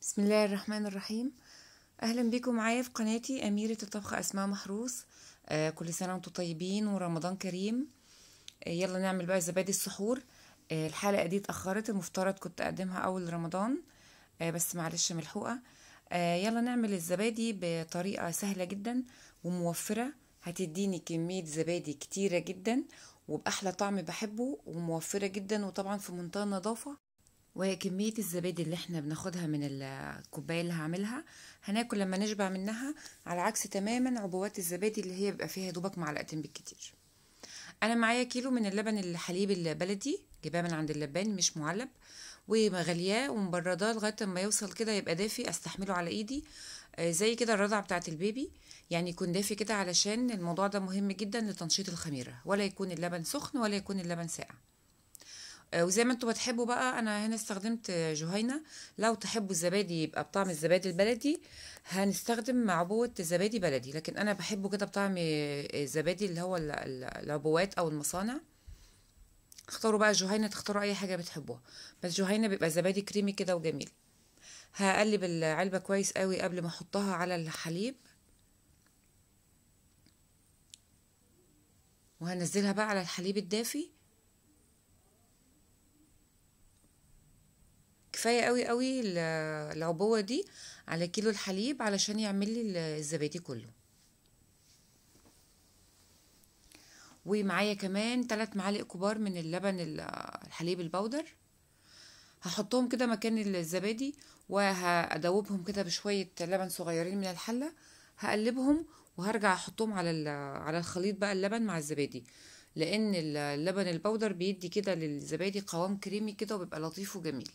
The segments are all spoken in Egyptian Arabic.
بسم الله الرحمن الرحيم اهلا بكم معايا في قناتي اميرة الطبخ اسماء محروس آه كل سنة وانتم طيبين ورمضان كريم آه يلا نعمل بقى زبادي السحور آه الحلقة دي اتأخرت المفترض كنت اقدمها اول رمضان آه بس معلش ملحوقة آه يلا نعمل الزبادي بطريقة سهلة جدا وموفرة هتديني كمية زبادي كتيرة جدا وبأحلى طعم بحبه وموفرة جدا وطبعا في منتهى النظافة وكمية الزبادي اللي احنا بناخدها من الكوباية اللي هعملها هناكل لما نشبع منها على عكس تماما عبوات الزبادي اللي هي بيبقى فيها دوبك معلقتين بالكتير انا معايا كيلو من اللبن الحليب البلدي جايباه من عند اللبان مش معلب ومغلياه ومبرداه لغايه ما يوصل كده يبقى دافي استحمله على ايدي زي كده الرضعه بتاعه البيبي يعني يكون دافي كده علشان الموضوع ده مهم جدا لتنشيط الخميره ولا يكون اللبن سخن ولا يكون اللبن ساقع وزي ما انتوا بتحبوا بقى انا هنا استخدمت جهينه لو تحبوا الزبادي يبقى بطعم الزبادي البلدي هنستخدم عبوه زبادي بلدي لكن انا بحبه كده بطعم الزبادي اللي هو العبوات او المصانع اختاروا بقى جهينه تختاروا اي حاجه بتحبوها بس جهينه بيبقى زبادي كريمي كده وجميل هقلب العلبه كويس قوي قبل ما احطها على الحليب وهنزلها بقى على الحليب الدافي كفايه قوي قوي العبوه دي على كيلو الحليب علشان يعمل لي الزبادي كله ومعايا كمان 3 معالق كبار من اللبن الحليب البودر هحطهم كده مكان الزبادي وهدوبهم كده بشويه لبن صغيرين من الحله هقلبهم وهرجع احطهم على على الخليط بقى اللبن مع الزبادي لان اللبن البودر بيدي كده للزبادي قوام كريمي كده وبيبقى لطيف وجميل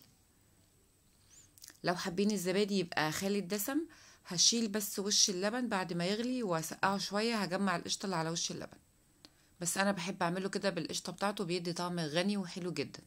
لو حابين الزبادي يبقى خالي الدسم هشيل بس وش اللبن بعد ما يغلي واسقعه شويه هجمع القشطه اللي على وش اللبن بس انا بحب اعمله كده بالقشطه بتاعته بيدي طعم غني وحلو جدا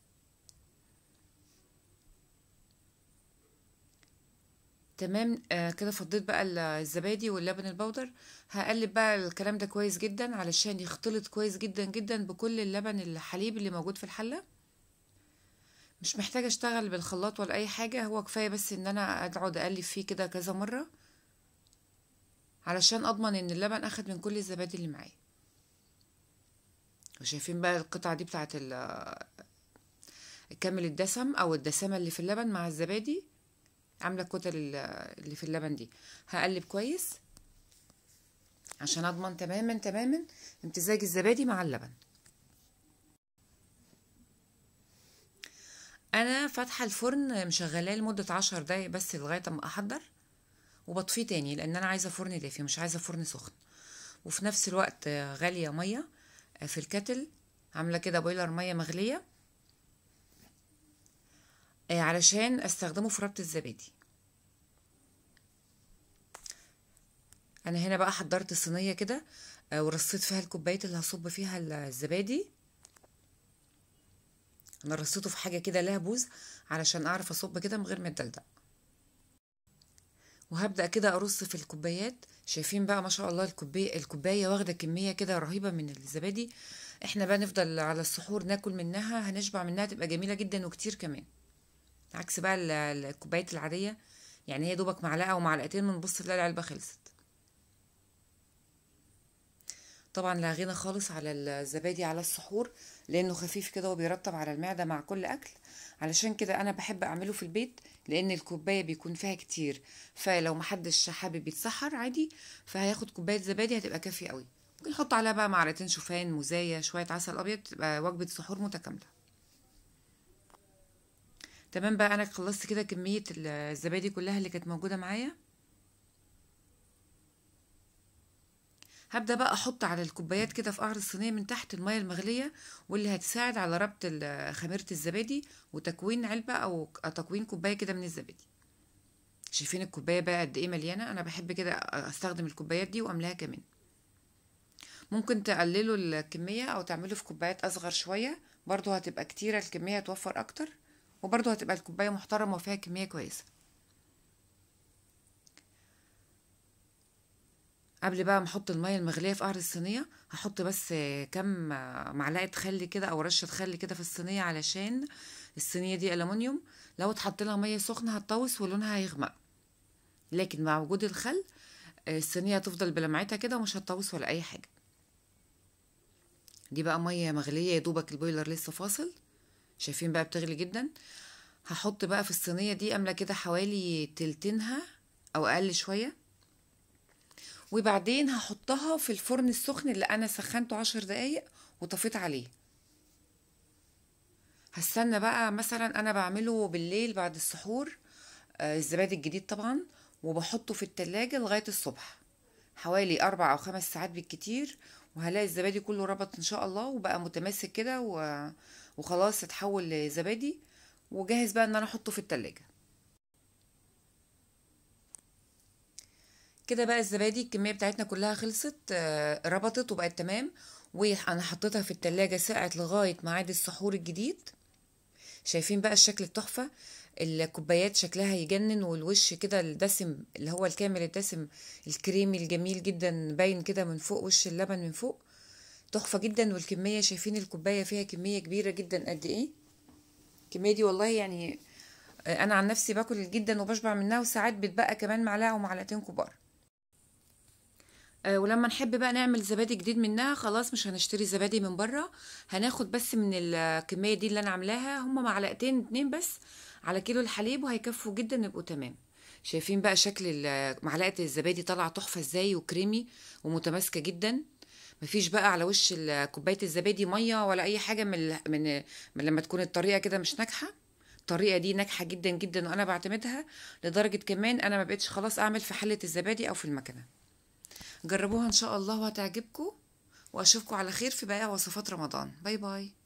تمام آه كده فضيت بقى الزبادي واللبن البودر هقلب بقى الكلام ده كويس جدا علشان يختلط كويس جدا جدا بكل اللبن الحليب اللي موجود في الحله مش محتاجة اشتغل بالخلاط ولا اي حاجة هو كفاية بس ان انا اقعد اقلب فيه كده كذا مرة علشان اضمن ان اللبن اخد من كل الزبادي اللي معايا وشايفين بقى القطعة دي بتاعت كامل الدسم او الدسامة اللي في اللبن مع الزبادي عاملة الكتل اللي في اللبن دي هقلب كويس عشان اضمن تماما تماما امتزاج الزبادي مع اللبن انا فاتحه الفرن مشغلاه لمده عشر دقايق بس لغايه اما احضر وبطفيه تاني لان انا عايزه فرن دافي مش عايزه فرن سخن وفي نفس الوقت غاليه ميه في الكتل عامله كده بويلر ميه مغليه علشان استخدمه في ربط الزبادي انا هنا بقى حضرت الصينيه كده ورصيت فيها الكوبايه اللي هصب فيها الزبادي انا رصيته في حاجه كده لها بوز علشان اعرف اصب كده من غير ما يدلدق وهبدا كده ارص في الكوبايات شايفين بقى ما شاء الله الكوبايه الكوبايه واخده كميه كده رهيبه من الزبادي احنا بقى نفضل على السحور ناكل منها هنشبع منها تبقى جميله جدا وكتير كمان عكس بقى الكوبايات العاديه يعني هي دوبك معلقه ومعلقتين بنبص تلاقي العلبه خلصت طبعا لا غنى خالص على الزبادي على السحور لانه خفيف كده وبيرطب على المعده مع كل اكل علشان كده انا بحب اعمله في البيت لان الكوبايه بيكون فيها كتير فلو محدش حابب يتسحر عادي فهياخد كوبايه زبادي هتبقى كافيه قوي ممكن نحط عليها بقى معلقتين شوفان موزايه شويه عسل ابيض تبقى وجبه سحور متكامله تمام بقى انا خلصت كده كميه الزبادي كلها اللي كانت موجوده معايا هبدا بقى احط على الكوبايات كده في قعر الصينيه من تحت الميه المغليه واللي هتساعد على ربط خميره الزبادي وتكوين علبه او تكوين كوبايه كده من الزبادي شايفين الكوبايه بقى قد ايه مليانه انا بحب كده استخدم الكوبايات دي واملاها كمان ممكن تقللوا الكميه او تعملوا في كوبايات اصغر شويه برضو هتبقى كتيره الكميه هتوفر اكتر وبرضو هتبقى الكوبايه محترمه وفيها كميه كويسه قبل بقى ما احط الميه المغليه في قعر الصينيه هحط بس كم معلقه خل كده او رشه خل كده في الصينيه علشان الصينيه دي الومنيوم لو اتحط لها ميه سخنه هتطوس ولونها هيغمق لكن مع وجود الخل آه، الصينيه هتفضل بلمعتها كده ومش هتطوس ولا اي حاجه دي بقى ميه مغليه يا دوبك البويلر لسه فاصل شايفين بقى بتغلي جدا هحط بقى في الصينيه دي املى كده حوالي تلتينها او اقل شويه وبعدين هحطها في الفرن السخن اللي انا سخنته عشر دقايق وطفيت عليه هستنى بقى مثلا انا بعمله بالليل بعد السحور آه، الزبادي الجديد طبعا وبحطه في التلاجة لغاية الصبح حوالي اربع او خمس ساعات بالكتير وهلاقي الزبادي كله ربط ان شاء الله وبقى متماسك كده و... وخلاص اتحول لزبادي وجاهز بقى ان انا احطه في التلاجة كده بقى الزبادي الكمية بتاعتنا كلها خلصت آه، ربطت وبقت تمام وانا حطيتها في التلاجة سقعت لغاية ميعاد السحور الجديد شايفين بقى الشكل التحفة الكوبايات شكلها يجنن والوش كده الدسم اللي هو الكامل الدسم الكريمي الجميل جدا باين كده من فوق وش اللبن من فوق تحفة جدا والكمية شايفين الكوباية فيها كمية كبيرة جدا قد ايه الكمية دي والله يعني آه، انا عن نفسي باكل جدا وبشبع منها وساعات بتبقى كمان معلقة ومعلقتين كبار آه، ولما نحب بقى نعمل زبادي جديد منها خلاص مش هنشتري زبادي من بره هناخد بس من الكمية دي اللي انا عاملاها هما معلقتين اتنين بس على كيلو الحليب وهيكفوا جدا يبقوا تمام شايفين بقى شكل ال- معلقة الزبادي طالعة تحفة ازاي وكريمي ومتماسكة جدا مفيش بقى على وش ال- كوباية الزبادي مية ولا أي حاجة من ال- من من لما تكون الطريقة كده مش ناجحة الطريقة دي ناجحة جدا جدا وأنا بعتمدها لدرجة كمان أنا ما بقتش خلاص أعمل في حلة الزبادي أو في المكنة جربوها إن شاء الله وهتعجبكم وأشوفكم على خير في بقى وصفات رمضان باي باي